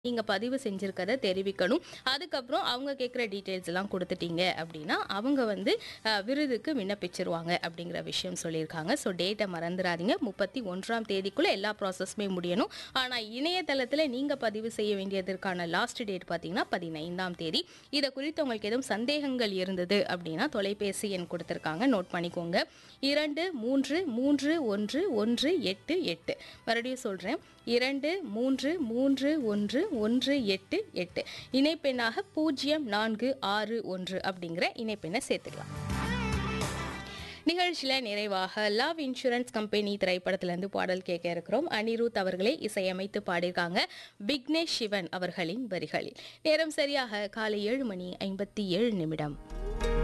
நீங்கள் பதிவு செஞ்சுருக்கதை தெரிவிக்கணும் அதுக்கப்புறம் அவங்க கேட்குற டீட்டெயில்ஸ் எல்லாம் கொடுத்துட்டீங்க அப்படின்னா அவங்க வந்து அஹ், விருதுக்கு விண்ணப்பிச்சிருவாங்க அப்படிங்கிற விஷயம் சொல்லியிருக்காங்க ஸோ டேட்டை மறந்துடாதீங்க முப்பத்தி ஒன்றாம் தேதிக்குள்ளே எல்லா ப்ராசஸுமே முடியணும் ஆனால் இணையதளத்தில் நீங்கள் பதிவு செய்ய வேண்டியதற்கான லாஸ்ட் டேட் பார்த்தீங்கன்னா பதினைந்தாம் தேதி இதை குறித்து உங்களுக்கு எதுவும் சந்தேகங்கள் இருந்தது அப்படின்னா தொலைபேசி எண் கொடுத்துருக்காங்க நோட் பண்ணிக்கோங்க இரண்டு மூன்று மூன்று ஒன்று ஒன்று எட்டு எட்டு மறுபடியும் சொல்கிறேன் இரண்டு மூன்று மூன்று ஒன்று ஒன்று எட்டு எட்டு இணைப்பெண்ணாக பூஜ்ஜியம் நான்கு ஆறு ஒன்று அப்படிங்கிற இணைப்பெண்ணை சேர்த்துக்கலாம் நிகழ்ச்சியில் நிறைவாக லவ் இன்சூரன்ஸ் கம்பெனி திரைப்படத்திலிருந்து பாடல் கேட்க இருக்கிறோம் அனிருத் அவர்களே இசையமைத்து பாடியிருக்காங்க விக்னேஷ் சிவன் அவர்களின் வரிகளில் நேரம் சரியாக காலை ஏழு மணி ஐம்பத்தி ஏழு நிமிடம்